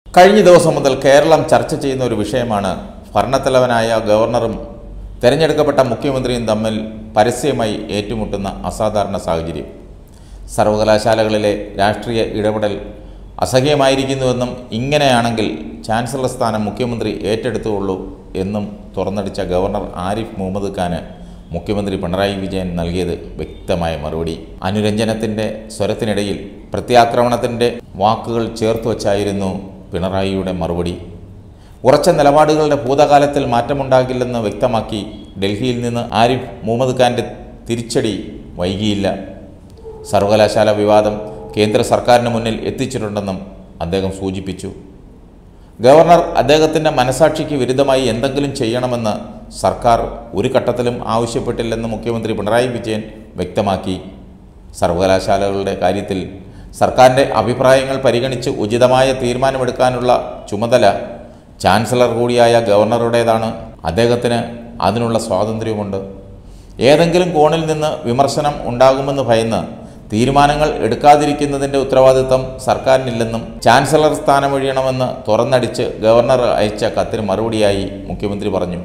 കഴിഞ്ഞ ദിവസം മുതൽ കേരളം ചർച്ച ചെയ്യുന്ന ഒരു വിഷയമാണ് ഭരണത്തലവനായ ഗവർണറും തെരഞ്ഞെടുക്കപ്പെട്ട മുഖ്യമന്ത്രിയും തമ്മിൽ പരസ്യമായി ഏറ്റുമുട്ടുന്ന അസാധാരണ സാഹചര്യം സർവകലാശാലകളിലെ രാഷ്ട്രീയ ഇടപെടൽ അസഹ്യമായിരിക്കുന്നുവെന്നും ഇങ്ങനെയാണെങ്കിൽ ചാൻസലർ സ്ഥാനം മുഖ്യമന്ത്രി ഏറ്റെടുത്തുള്ളൂ എന്നും തുറന്നടിച്ച ഗവർണർ ആരിഫ് മുഹമ്മദ് ഖാന് മുഖ്യമന്ത്രി പിണറായി വിജയൻ നൽകിയത് വ്യക്തമായ മറുപടി അനുരഞ്ജനത്തിൻ്റെ സ്വരത്തിനിടയിൽ പ്രത്യാക്രമണത്തിൻ്റെ വാക്കുകൾ ചേർത്ത് വച്ചായിരുന്നു പിണറായിയുടെ മറുപടി ഉറച്ച നിലപാടുകളുടെ ഭൂതകാലത്തിൽ മാറ്റമുണ്ടാകില്ലെന്ന് വ്യക്തമാക്കി ഡൽഹിയിൽ നിന്ന് ആരിഫ് മുഹമ്മദ് ഖാൻ്റെ തിരിച്ചടി വൈകിയില്ല സർവകലാശാല വിവാദം കേന്ദ്ര സർക്കാരിന് മുന്നിൽ എത്തിച്ചിട്ടുണ്ടെന്നും അദ്ദേഹം സൂചിപ്പിച്ചു ഗവർണർ അദ്ദേഹത്തിൻ്റെ മനസാക്ഷിക്ക് വിരുദ്ധമായി എന്തെങ്കിലും ചെയ്യണമെന്ന് സർക്കാർ ഒരു ഘട്ടത്തിലും ആവശ്യപ്പെട്ടില്ലെന്ന് മുഖ്യമന്ത്രി പിണറായി വിജയൻ വ്യക്തമാക്കി സർവകലാശാലകളുടെ കാര്യത്തിൽ സർക്കാരിൻ്റെ അഭിപ്രായങ്ങൾ പരിഗണിച്ച് ഉചിതമായ തീരുമാനമെടുക്കാനുള്ള ചുമതല ചാൻസലർ കൂടിയായ ഗവർണറുടേതാണ് അദ്ദേഹത്തിന് അതിനുള്ള സ്വാതന്ത്ര്യമുണ്ട് ഏതെങ്കിലും കോണിൽ നിന്ന് വിമർശനം ഉണ്ടാകുമെന്ന് ഭയന്ന് തീരുമാനങ്ങൾ എടുക്കാതിരിക്കുന്നതിൻ്റെ ഉത്തരവാദിത്തം സർക്കാരിനില്ലെന്നും ചാൻസലർ സ്ഥാനമൊഴിയണമെന്ന് തുറന്നടിച്ച് ഗവർണർ അയച്ച കത്തിന് മറുപടിയായി മുഖ്യമന്ത്രി പറഞ്ഞു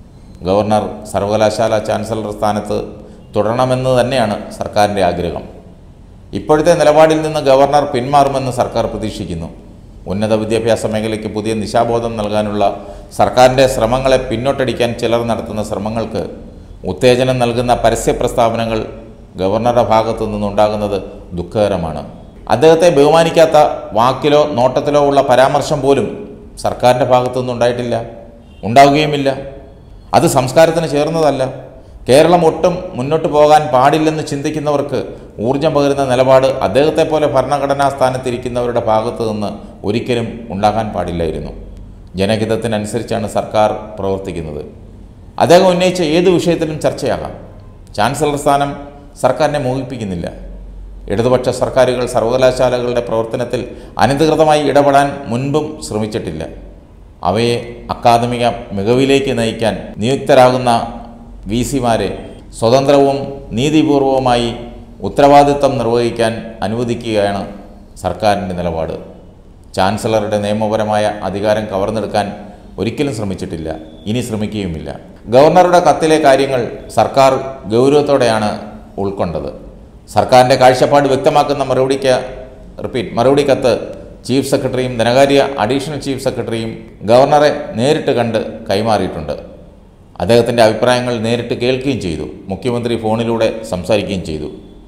ഗവർണർ സർവകലാശാല ചാൻസലർ സ്ഥാനത്ത് തുടരണമെന്ന് തന്നെയാണ് സർക്കാരിൻ്റെ ആഗ്രഹം ഇപ്പോഴത്തെ നിലപാടിൽ നിന്ന് ഗവർണർ പിന്മാറുമെന്ന് സർക്കാർ പ്രതീക്ഷിക്കുന്നു ഉന്നത വിദ്യാഭ്യാസ മേഖലയ്ക്ക് പുതിയ നിശാബോധം നൽകാനുള്ള സർക്കാരിൻ്റെ ശ്രമങ്ങളെ പിന്നോട്ടടിക്കാൻ ചിലർ നടത്തുന്ന ശ്രമങ്ങൾക്ക് ഉത്തേജനം നൽകുന്ന പരസ്യ പ്രസ്താവനകൾ ഗവർണറുടെ ഭാഗത്തു നിന്നുണ്ടാകുന്നത് ദുഃഖകരമാണ് അദ്ദേഹത്തെ ബഹുമാനിക്കാത്ത വാക്കിലോ നോട്ടത്തിലോ ഉള്ള പരാമർശം പോലും സർക്കാരിൻ്റെ ഭാഗത്തു നിന്നുണ്ടായിട്ടില്ല ഉണ്ടാവുകയുമില്ല അത് സംസ്കാരത്തിന് ചേർന്നതല്ല കേരളം ഒട്ടും മുന്നോട്ട് പോകാൻ പാടില്ലെന്ന് ചിന്തിക്കുന്നവർക്ക് ഊർജം പകരുന്ന നിലപാട് അദ്ദേഹത്തെ പോലെ ഭരണഘടനാ സ്ഥാനത്തിരിക്കുന്നവരുടെ ഭാഗത്തു നിന്ന് ഒരിക്കലും ഉണ്ടാകാൻ പാടില്ലായിരുന്നു ജനഹിതത്തിനനുസരിച്ചാണ് സർക്കാർ പ്രവർത്തിക്കുന്നത് അദ്ദേഹം ഉന്നയിച്ച ഏത് വിഷയത്തിലും ചർച്ചയാകാം ചാൻസലർ സ്ഥാനം സർക്കാരിനെ മോഹിപ്പിക്കുന്നില്ല ഇടതുപക്ഷ സർക്കാരുകൾ സർവകലാശാലകളുടെ പ്രവർത്തനത്തിൽ അനധികൃതമായി ഇടപെടാൻ മുൻപും ശ്രമിച്ചിട്ടില്ല അവയെ അക്കാദമിക മികവിലേക്ക് നയിക്കാൻ നിയുക്തരാകുന്ന വി സിമാരെ സ്വതന്ത്രവും നീതിപൂർവവുമായി ഉത്തരവാദിത്തം നിർവഹിക്കാൻ അനുവദിക്കുകയാണ് സർക്കാരിൻ്റെ നിലപാട് ചാൻസലറുടെ നിയമപരമായ അധികാരം കവർന്നെടുക്കാൻ ഒരിക്കലും ശ്രമിച്ചിട്ടില്ല ഇനി ശ്രമിക്കുകയുമില്ല ഗവർണറുടെ കത്തിലെ കാര്യങ്ങൾ സർക്കാർ ഗൗരവത്തോടെയാണ് ഉൾക്കൊണ്ടത് സർക്കാരിൻ്റെ കാഴ്ചപ്പാട് വ്യക്തമാക്കുന്ന മറുപടിക്ക് റിപ്പീറ്റ് മറുപടി കത്ത് ചീഫ് സെക്രട്ടറിയും ധനകാര്യ അഡീഷണൽ ചീഫ് സെക്രട്ടറിയും ഗവർണറെ നേരിട്ട് കണ്ട് കൈമാറിയിട്ടുണ്ട് അദ്ദേഹത്തിൻ്റെ അഭിപ്രായങ്ങൾ നേരിട്ട് കേൾക്കുകയും ചെയ്തു മുഖ്യമന്ത്രി ഫോണിലൂടെ സംസാരിക്കുകയും ചെയ്തു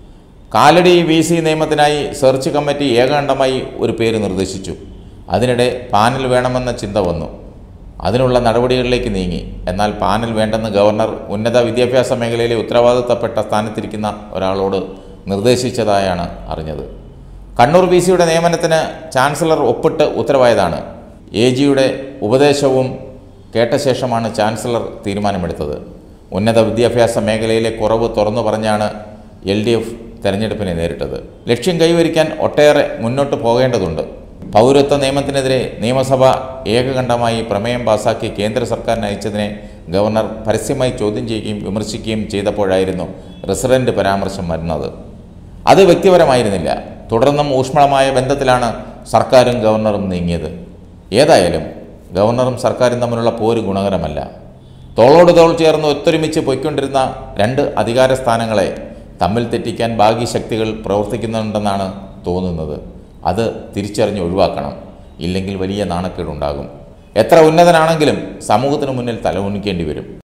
കാലടി വി സി നിയമത്തിനായി സെർച്ച് കമ്മിറ്റി ഏകകണ്ഠമായി ഒരു പേര് നിർദ്ദേശിച്ചു അതിനിടെ പാനൽ വേണമെന്ന ചിന്ത വന്നു അതിനുള്ള നടപടികളിലേക്ക് നീങ്ങി എന്നാൽ പാനൽ വേണ്ടെന്ന് ഗവർണർ ഉന്നത വിദ്യാഭ്യാസ മേഖലയിലെ ഉത്തരവാദിത്തപ്പെട്ട സ്ഥാനത്തിരിക്കുന്ന ഒരാളോട് നിർദ്ദേശിച്ചതായാണ് അറിഞ്ഞത് കണ്ണൂർ വി സിയുടെ നിയമനത്തിന് ചാൻസലർ ഒപ്പിട്ട് ഉത്തരവായതാണ് എ ജിയുടെ ഉപദേശവും കേട്ട ശേഷമാണ് ചാൻസലർ തീരുമാനമെടുത്തത് ഉന്നത വിദ്യാഭ്യാസ മേഖലയിലെ കുറവ് തുറന്നു പറഞ്ഞാണ് എൽ ഡി എഫ് തെരഞ്ഞെടുപ്പിനെ നേരിട്ടത് ലക്ഷ്യം കൈവരിക്കാൻ ഒട്ടേറെ മുന്നോട്ട് പോകേണ്ടതുണ്ട് പൗരത്വ നിയമത്തിനെതിരെ നിയമസഭ ഏകകണ്ഠമായി പ്രമേയം പാസാക്കി കേന്ദ്ര സർക്കാരിന് അയച്ചതിനെ ഗവർണർ പരസ്യമായി ചോദ്യം ചെയ്യുകയും വിമർശിക്കുകയും ചെയ്തപ്പോഴായിരുന്നു റെസിഡന്റ് പരാമർശം വരുന്നത് അത് വ്യക്തിപരമായിരുന്നില്ല തുടർന്നും ഊഷ്മളമായ ബന്ധത്തിലാണ് സർക്കാരും ഗവർണറും നീങ്ങിയത് ഏതായാലും ഗവർണറും സർക്കാരും തമ്മിലുള്ള പോര് ഗുണകരമല്ല തോളോട് തോൾ ചേർന്ന് ഒത്തൊരുമിച്ച് പൊയ്ക്കൊണ്ടിരുന്ന രണ്ട് അധികാര സ്ഥാനങ്ങളെ തമ്മിൽ തെറ്റിക്കാൻ ഭാഗ്യശക്തികൾ പ്രവർത്തിക്കുന്നുണ്ടെന്നാണ് തോന്നുന്നത് അത് തിരിച്ചറിഞ്ഞ് ഒഴിവാക്കണം ഇല്ലെങ്കിൽ വലിയ നാണക്കേടുണ്ടാകും എത്ര ഉന്നതനാണെങ്കിലും സമൂഹത്തിന് മുന്നിൽ തല ഉന്നിക്കേണ്ടി വരും